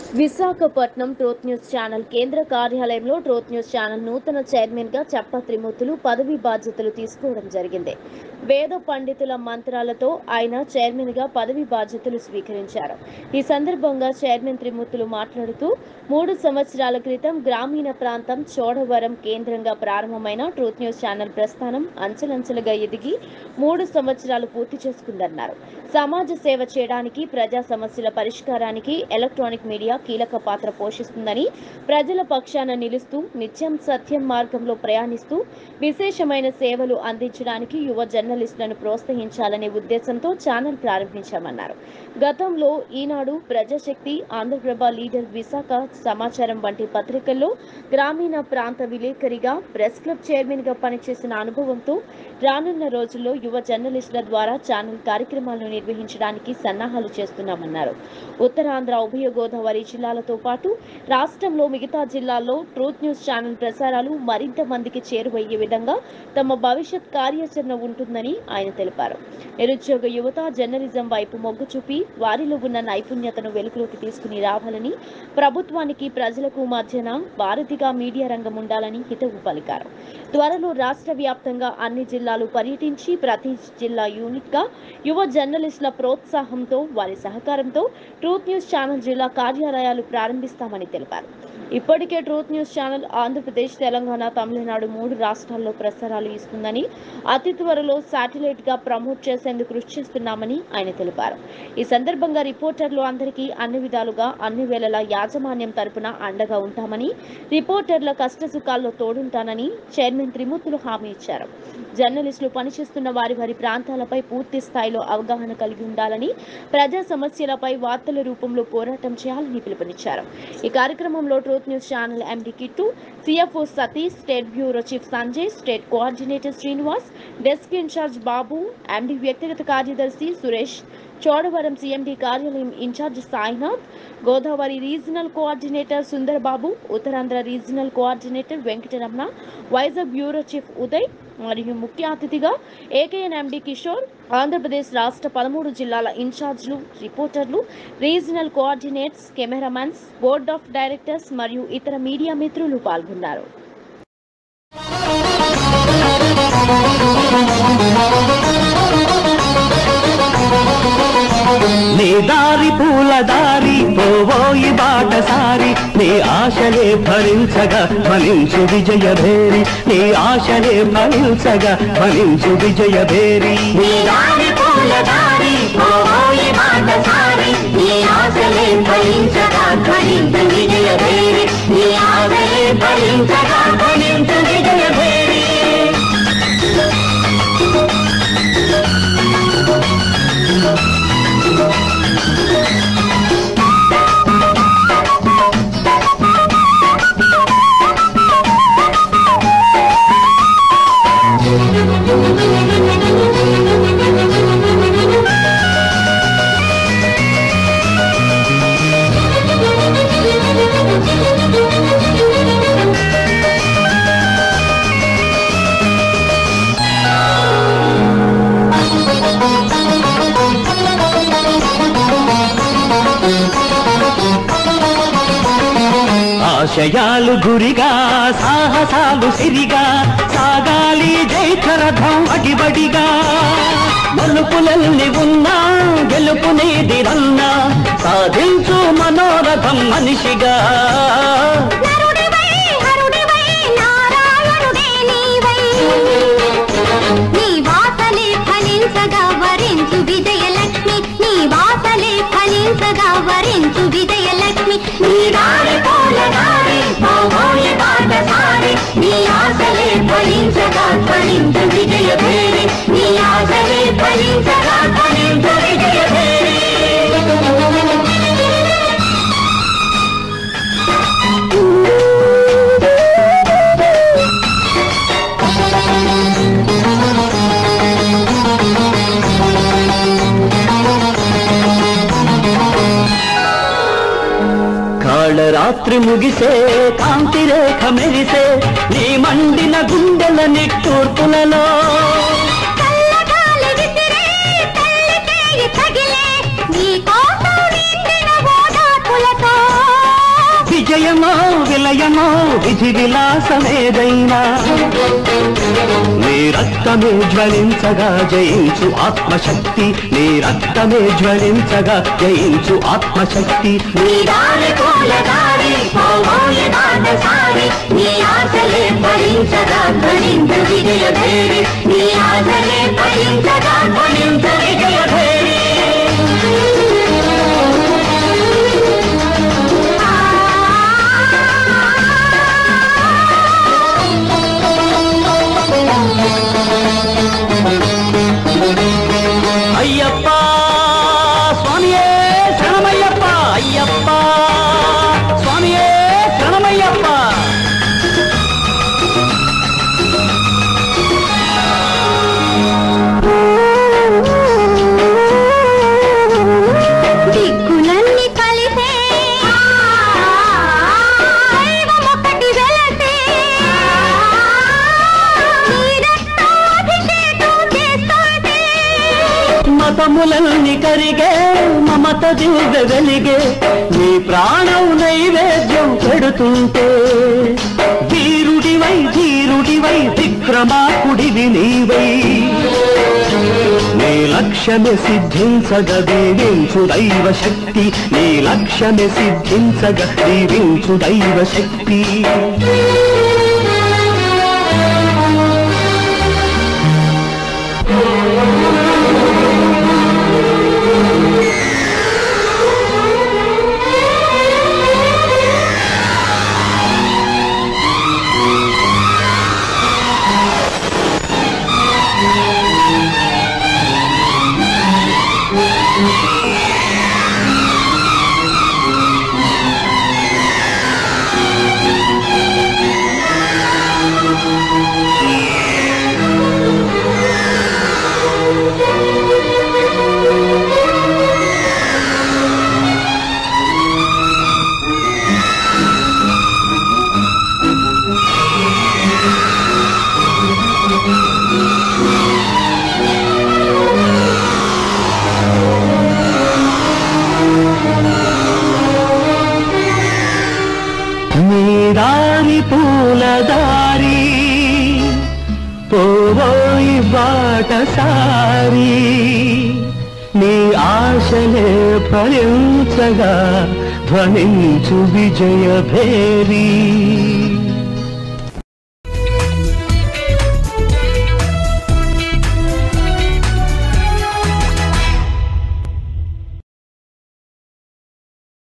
Visakhapatnam truth News channel కేంద్ర కార్యాలయంలో Truth News channel నూతన చైర్మన్ గా చప్ప త్రిమూర్తులు పదవి బాధ్యతలు తీసుకోవడం జరిగింది వేద పండితుల మంత్రాలతో ఆయన చైర్మన్ గా పదవి బాధ్యతలు స్వీకరించారు ఈ సందర్భంగా చైర్మన్ త్రిమూర్తులు మాట్లాడుతూ మూడు సంవత్సరాల క్రితం గ్రామీణ ప్రాంతం చోడవరం కేంద్రంగా ప్రారంభమైన ట్రూత్ న్యూస్ ఛానల్ ప్రస్థానం అంచెలంచెలుగా ఎదిగి మూడు సంవత్సరాలు పూర్తి చేసుకుందన్నారు సమాజ సేవ చేయడానికి ప్రజా సమస్యల పరిష్కారానికి ఎలక్ట్రానిక్ మీడియా కీలక పాత్ర పోషిస్తుందని ప్రజల పక్షాన నిలుస్తూ నిత్యం సత్యం మార్గంలో ప్రయాణిస్తూ విశేషమైన సేవలు అందించడానికి యువ జర్నలిస్టులను ప్రోత్సహించాలనే ఉద్దేశంతో ఛానల్ ప్రారంభించామన్నారు గతంలో ఈనాడు ప్రజాశక్తి ఆంధ్రప్రభ లీడర్ విశాఖ సమాచారం వంటి పత్రికల్లో గ్రామీణ ప్రాంత విలేకరిగా ప్రెస్ క్లబ్ చైర్మన్ గా పనిచేసిన అనుభవంతో రానున్న రోజుల్లో యువ జర్నలిస్టుల ద్వారా ఛానల్ కార్యక్రమాలను నిర్వహించడానికి సన్నాహాలు చేస్తున్నామన్నారు ఉత్తరాంధ్ర ఉభయ గోదావరి జిల్లాలతో పాటు రాష్ట్రంలో మిగతా జిల్లాల్లో ట్రూత్ న్యూస్ ఛానల్ ప్రసారాలు మరింత మందికి చేరువయ్యే విధంగా తమ భవిష్యత్ కార్యాచరణ ఉంటుందని ఆయన తెలిపారు నిరుద్యోగ యువత జర్నలిజం వైపు మొగ్గు చూపి వారిలో ఉన్న నైపుణ్యతను వెలుగులోకి తీసుకుని రావాలని ప్రభుత్వానికి ప్రజలకు మధ్యన వారధిగా మీడియా రంగం ఉండాలని హితవు పలికారు త్వరలో రాష్ట్ర వ్యాప్తంగా అన్ని జిల్లాలు పర్యటించి ప్రతి జిల్లా యూనిట్ గా యువ జర్నలిస్టుల ప్రోత్సాహంతో వారి సహకారంతో ట్రూత్ న్యూస్ ఛానల్ జిల్లా కార్యాలయాలు ప్రారంభిస్తామని తెలిపారు ఇప్పటికే Truth News channel Andhra Pradesh Telangana Tamil Nadu మూడు రాష్ట్రాల్లో ప్రసారాలు ఇస్తుందని అతి త్వరలో శాటిలైట్ గా ప్రమోట్ చేసేందుకు కృషి చేస్తున్నామని ఆయన తెలిపారు ఈ సందర్భంగా రిపోర్టర్లు అందరికీ అన్ని విధాలుగా అన్ని వేళలా యాజమాన్యం తరపున అండగా ఉంటామని రిపోర్టర్ల కష్ట సుఖాల్లో తోడుంటానని చైర్మన్ త్రిమూర్తులు హామీ ఇచ్చారు జర్నలిస్టులు పనిచేస్తున్న వారి వారి ప్రాంతాలపై పూర్తి స్థాయిలో అవగాహన కలిగి ఉండాలని ప్రజా సమస్యలపై వార్తల రూపంలో పోరాటం చేయాలని పిలుపునిచ్చారు ఈ కార్యక్రమంలో Truth News channel MD Kittu CFO Satish state bureau chief Sanjay state coordinator Srinivas desk in charge Babu MD వ్యక్తిగత కార్యదర్శి సురేష్ చోడవరం సిఎండి కార్యాలయం in charge Sainath Godavari regional coordinator Sundar Babu Uttarandhra regional coordinator Venkataramana Vizag bureau chief Uday మరియు ముఖ్య అతిథిగా ఏకేఎన్ ఎండి కిషోర్ ఆంధ్రప్రదేశ్ రాష్ట్ర పదమూడు జిల్లాల ఇన్ఛార్జ్లు రిపోర్టర్లు regional coordinates cameramens board of directors మరియు ఇతర మీడియా మిత్రులు పాల్గొన్నారు నీ దారి పూల దారి పోవోయి బాటసారి నీ ఆశలే భరించగా ఫలించు విజయ భేరి నీ ఆశలే ఫలించగా ఫలించు విజయ భేరి నీ దారి పూల దారి పోయి బాటసారి నీ ఆశలే ఫలించగా ఫలించు విజయ భేరి నీ ఆశలే ఫలించగా ఫలించు విజయ భేరి ఆశయాలు గురిగా సాహసాలు సిరిగా సాగాలి జైకరథం అడిబడిగా మలుపులల్ని ఉన్నా గెలుపునేది రన్నా సాధించు మనోరథం మనిషిగా నరుడివై హరుడివై నారాయణుడే నీవై నీ వాసలే ఫలించగా వరించు విజయలక్ష్మి నీ వాసలే ఫలించగా వరించు విజయలక్ష్మి నీ దారి పూల దారి పోయి బాటసారి నీ ఆశలే ఫలించగా ఫలించు విజయ భేరి నీ ఆశలే ఫలించగా ఫలించు విజయ భేరి కాళరాత్రి ముగిసే కాంతి రేఖ మెరిసే నీ మండిన గుండెల నిట్టూర్పులలో చల్లగాలి విసిరే, తల్లి చేయి తగిలే, నీ కోసం నిండిన ఓదార్పులతో విజయమో విధి విలాసమేదైనా నీ రక్తమే జ్వలించగా జయించు ఆత్మశక్తి నీ రక్తమే జ్వలించగా జయించు ఆత్మశక్తి నీ దారి పూల దారి పోవోయి బాటసారి నీ ఆశలే ఫలించగా ధ్వనించు విజయ భేరి నీ ఆశలే ఫలించగా ధ్వనించు విజయ భేరి అయ్యప్ప స్వామియే శరణమయ్యప్ప అయ్యప్ప స్వామియే శరణమయ్యప్ప దిక్కులన్నీ కలిసే దైవమొకటి వెలసే నీ రక్తాభిషేకం చేస్తుంటే మతములన్నీ కరిగే మమత దివ్య వెలిగే నీ ప్రాణం నైవేద్యం పెడుతుంటే వీరుడివై ధీరుడివై విక్రమాకుడివి నీవై నీ లక్ష్యమే సిద్ధించగ దీవించు దైవ శక్తి నీ లక్ష్యమే సిద్ధించగ దీవించు దైవ శక్తి నీ దారి పూల దారి పోవోయి బాటసారి నీ ఆశలే ఫలించగా ధ్వనించు విజయ భేరీ